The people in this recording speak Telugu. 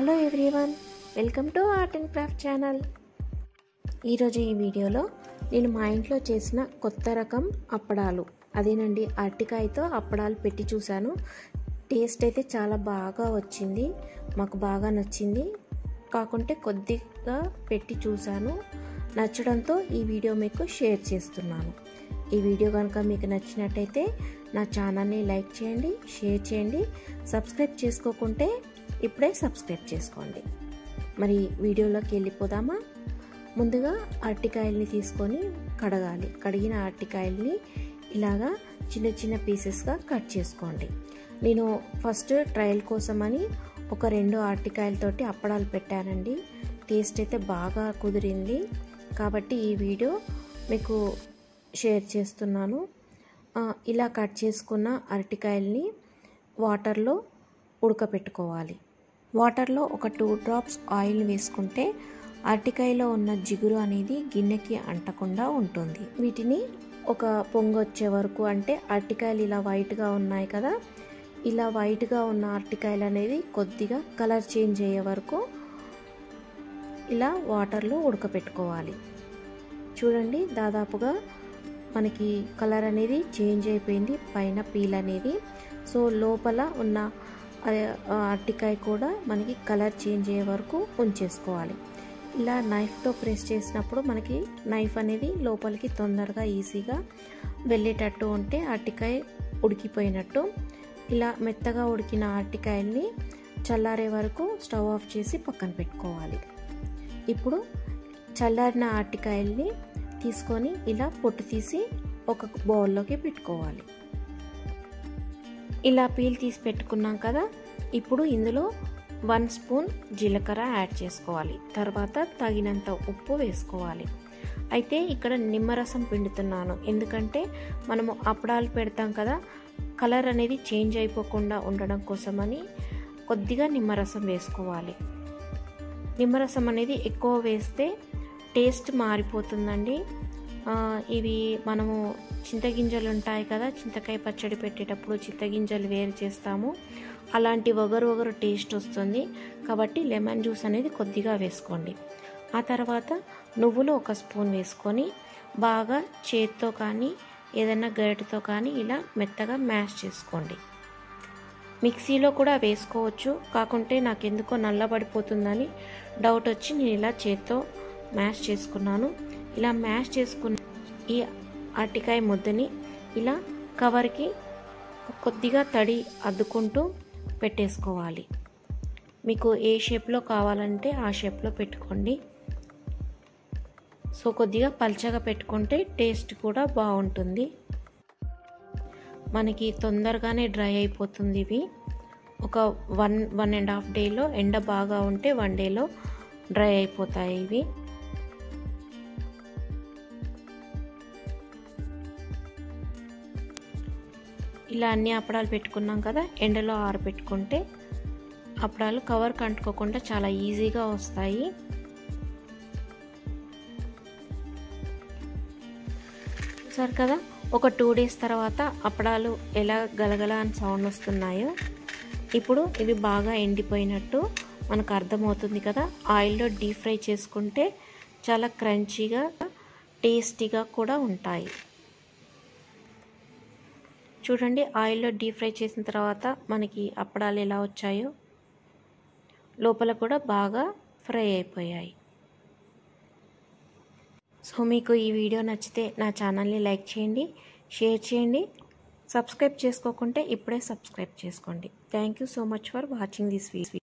hello everyone welcome to art and craft channel ఈరోజు ఈ వీడియోలో నేను మా ఇంట్లో చేసిన కొత్త రకం అప్పడాలు అదేనండి అరటికాయతో అప్పడాలు పెట్టి చూశాను టేస్ట్ అయితే చాలా బాగా వచ్చింది మాకు బాగా నచ్చింది కాకుంటే కొద్దిగా పెట్టి చూశాను నచ్చడంతో ఈ వీడియో మీకు షేర్ చేస్తున్నాను ఈ వీడియో కనుక మీకు నచ్చినట్టయితే నా ఛానల్ని లైక్ చేయండి షేర్ చేయండి సబ్స్క్రైబ్ చేసుకోకుంటే ఇప్పుడే సబ్స్క్రైబ్ చేసుకోండి మరి వీడియోలోకి వెళ్ళిపోదామా ముందుగా అరటికాయల్ని తీసుకొని కడగాలి కడిగిన అరటికాయల్ని ఇలాగా చిన్న చిన్న పీసెస్గా కట్ చేసుకోండి నేను ఫస్ట్ ట్రయల్ కోసమని ఒక రెండు అరటికాయలతోటి అప్పడాలు పెట్టానండి టేస్ట్ అయితే బాగా కుదిరింది కాబట్టి ఈ వీడియో మీకు షేర్ చేస్తున్నాను ఇలా కట్ చేసుకున్న అరటికాయల్ని వాటర్లో ఉడకపెట్టుకోవాలి వాటర్లో ఒక టూ డ్రాప్స్ ఆయిల్ వేసుకుంటే అరటికాయలో ఉన్న జిగురు అనేది గిన్నెకి అంటకుండా ఉంటుంది వీటిని ఒక పొంగు వచ్చే వరకు అంటే అరటికాయలు ఇలా వైట్గా ఉన్నాయి కదా ఇలా వైట్గా ఉన్న అరటికాయలు అనేది కొద్దిగా కలర్ చేంజ్ అయ్యే వరకు ఇలా వాటర్లో ఉడకపెట్టుకోవాలి చూడండి దాదాపుగా మనకి కలర్ అనేది చేంజ్ అయిపోయింది పైన పీల్ అనేది సో లోపల ఉన్న అరటికాయ కూడా మనకి కలర్ చేంజ్ అయ్యే వరకు ఉంచేసుకోవాలి ఇలా నైఫ్తో ప్రెస్ చేసినప్పుడు మనకి నైఫ్ అనేది లోపలికి తొందరగా ఈజీగా వెళ్ళేటట్టు ఉంటే అరటికాయ ఉడికిపోయినట్టు ఇలా మెత్తగా ఉడికిన అరటికాయల్ని చల్లారే వరకు స్టవ్ ఆఫ్ చేసి పక్కన పెట్టుకోవాలి ఇప్పుడు చల్లారిన అరటికాయల్ని తీసుకొని ఇలా పొట్టు తీసి ఒక బౌల్లోకి పెట్టుకోవాలి ఇలా పీల్ తీసి పెట్టుకున్నాం కదా ఇప్పుడు ఇందులో వన్ స్పూన్ జీలకర్ర యాడ్ చేసుకోవాలి తర్వాత తగినంత ఉప్పు వేసుకోవాలి అయితే ఇక్కడ నిమ్మరసం పిండుతున్నాను ఎందుకంటే మనము అప్పడాలు పెడతాం కదా కలర్ అనేది చేంజ్ అయిపోకుండా ఉండడం కోసమని కొద్దిగా నిమ్మరసం వేసుకోవాలి నిమ్మరసం అనేది ఎక్కువ వేస్తే టేస్ట్ మారిపోతుందండి ఇవి మనము చింతగింజలు ఉంటాయి కదా చింతకాయ పచ్చడి పెట్టేటప్పుడు చింతగింజలు వేరు చేస్తాము అలాంటి ఒగరు ఒగరు టేస్ట్ వస్తుంది కాబట్టి లెమన్ జ్యూస్ అనేది కొద్దిగా వేసుకోండి ఆ తర్వాత నువ్వులు ఒక స్పూన్ వేసుకొని బాగా చేత్తో కానీ ఏదైనా గరిటతో కానీ ఇలా మెత్తగా మ్యాష్ చేసుకోండి మిక్సీలో కూడా వేసుకోవచ్చు కాకుంటే నాకు ఎందుకో నల్లబడిపోతుందని డౌట్ వచ్చి నేను ఇలా చేత్తో మ్యాష్ చేసుకున్నాను ఇలా మ్యాష్ చేసుకున్న ఈ అరటికాయ ముద్దని ఇలా కవర్కి కొద్దిగా తడి అద్దుకుంటూ పెట్టేసుకోవాలి మీకు ఏ షేప్లో కావాలంటే ఆ షేప్లో పెట్టుకోండి సో కొద్దిగా పల్చగా పెట్టుకుంటే టేస్ట్ కూడా బాగుంటుంది మనకి తొందరగానే డ్రై అయిపోతుంది ఇవి ఒక వన్ వన్ అండ్ హాఫ్ డేలో ఎండ బాగా ఉంటే వన్ డేలో డ్రై అయిపోతాయి ఇవి ఇలా అన్ని అప్పడాలు పెట్టుకున్నాం కదా ఎండలో ఆరబెట్టుకుంటే అప్పడాలు కవర్ కంటుకోకుండా చాలా ఈజీగా వస్తాయి చూసారు కదా ఒక టూ డేస్ తర్వాత అప్పడాలు ఎలా గలగల అని సౌండ్ వస్తున్నాయో ఇప్పుడు ఇవి బాగా ఎండిపోయినట్టు మనకు అర్థమవుతుంది కదా ఆయిల్లో డీప్ ఫ్రై చేసుకుంటే చాలా క్రంచీగా టేస్టీగా కూడా ఉంటాయి చూడండి ఆయిల్లో డీప్ ఫ్రై చేసిన తర్వాత మనకి అప్పడాలు ఎలా వచ్చాయో లోపల కూడా బాగా ఫ్రై అయిపోయాయి సో మీకు ఈ వీడియో నచ్చితే నా ఛానల్ని లైక్ చేయండి షేర్ చేయండి సబ్స్క్రైబ్ చేసుకోకుంటే ఇప్పుడే సబ్స్క్రైబ్ చేసుకోండి thank you so much for watching this video